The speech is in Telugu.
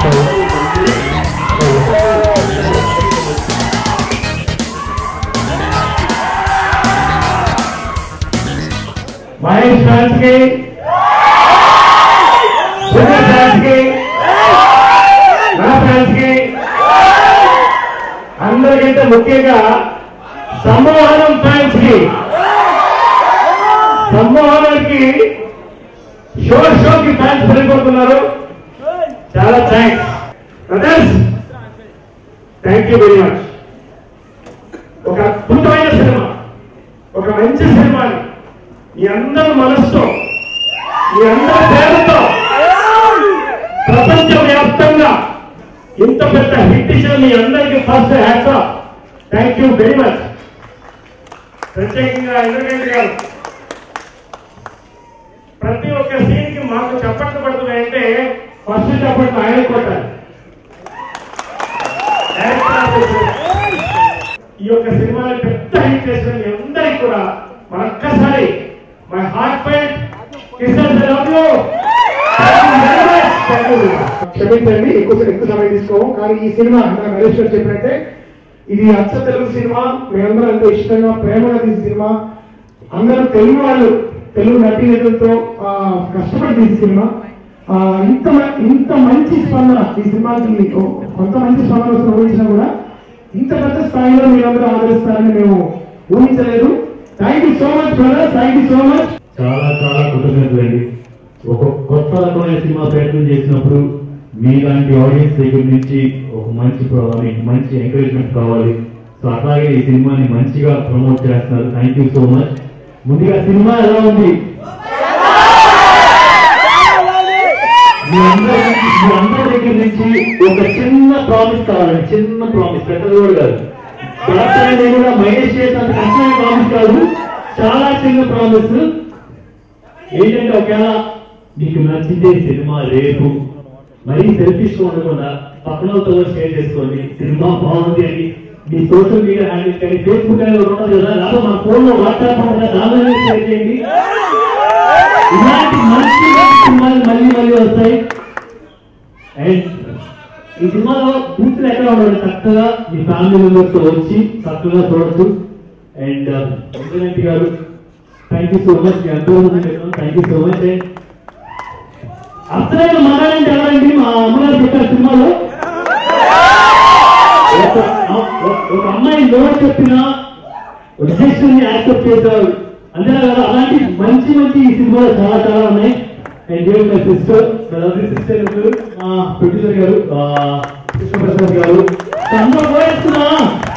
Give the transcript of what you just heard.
మహేష్ ఫ్యాన్స్ కి సునీల్ ఫ్యాన్స్ కి నా ఫ్యాన్స్ కి అందరికంటే ముఖ్యంగా సమ్మోహనం ఫ్యాన్స్ కి సమ్మోహనానికి షో షోకి ఫ్యాన్స్ పెరిగిపోతున్నారు చాలా thanks brothers thank you very much ఒక అద్భుతమైన సినిమా ఒక మంచి సినిమాని మీ అందరి మనసుతో మీ అందరి పేరుతో ప్రపంచ వ్యాప్తంగా ఇంత పెద్ద హిట్ ఇచ్చిన మీ అందరికీ first hats off thank you very much ప్రత్యేకంగా ఇంద్రగంటి గారు ప్రతి ఒక్క సీన్ కి మాకు చప్పట్లు పడుతున్నాయంటే ఫస్ట్ చప్పట్లు ఆయన కొట్టాలి డైరెక్టర్ ఆఫ్ ది ఫిల్మ్. ఈ యొక్క సినిమాని పెద్ద హిట్ చేసిన మీ అందరికి కూడా మరొక్కసారి my heartfelt Kishan love you క్షమించండి ఎక్కువ ఎక్కువ సమయం తీసుకోము కానీ ఈ సినిమా నాకు నరేష్ గారు చెప్పినట్టే ఇది అచ్చ తెలుగు సినిమా మేమందరం ఎంతో ఇష్టంగా ప్రేమగా తీసిన సినిమా అందరూ తెలుగు వాళ్ళు తెలుగు నటీనటులతో ఆ, కష్టపడి తీసిన సినిమా ఆ, ఇంత మ- ఇంత మంచి స్పందన ఈ సినిమాకి ఓ- కొంత మంచి స్పందన వస్తున్న ఊహించినా కూడా ఇంత పెద్ద స్థాయిలో మీరందరూ ఆదరిస్తారని మేము ఊహించలేదు thank you so much brother thank you so much చాలా చాలా కృతజ్ఞతలండి ఒక కొత్త రకమైన సినిమా ప్రయత్నం చేసినప్పుడు మీలాంటి ఆడియన్స్ దగ్గర నుంచి ఒక మంచి కావాలి మంచి ఎంకరేజ్మెంట్ కావాలి సో అట్లాగే ఈ సినిమాని మంచిగా ప్రమోట్ చేస్తున్నారు థ్యాంక్ యూ సో మచ్ ముందుగా సినిమా ఎలా ఉంది మీ అందరి నుంచి- మీ అందరి దగ్గర నుంచి ఒక చిన్న ప్రామిస్ కావాలండి చిన్న ప్రామిస్ పెద్దది కూడా కాదు డాక్టర్ అనేది కూడా మైనస్ చేసినంత కష్టమైన ప్రామిస్ కాదు చాలా చిన్న ప్రామిస్ ఏంటంటే ఒకవేళ మీకు నచ్చితే సినిమా రేపు మరీ సెల్ఫిష్ ఉండకుండా పక్కన వాళ్ళతో షేర్ చేసుకోండి సినిమా బాగుంది అని మీ సోషల్ మీడియా హ్యాండిల్ కానీ ఫేస్బుక్ అనేది ఒకటి ఉంటుంది కదా లేకపోతే మన ఫోన్ లో వాట్సాప్ ఉంటుంది దానిలో షేర్ చేయండి ఇలాంటి మంచి మంచి సినిమాలు మళ్ళీ మళ్ళీ వస్తాయి అండ్ ఈ సినిమాలో పూర్తిగా ఎక్కడ ఉండదు చక్కగా మీ ఫ్యామిలీ మెంబర్స్ తో వచ్చి చక్కగా చూడొచ్చు అండ్ ఇంద్రనంటి గారు థ్యాంక్ యూ సో మచ్ మీ అందరూ thank you so much and అసలైన మగాడంటే ఎవరండి మా అమ్మగారు చెప్పారు సినిమాలో ఒక ఒక అమ్మాయి నోట్ చెప్పిన రిజెక్షన్ ని యాక్సెప్ట్ చేశారు అంతే కదా అలాంటి మంచి మంచి ఈ సినిమాలు చాలా చాలా ఉన్నాయి అండ్ మై సిస్టర్ సిస్టర్ మా ప్రొడ్యూసర్ గారు ఆ, కృష్ణప్రసాద్ గారు అందరూ పోయేస్తున్నా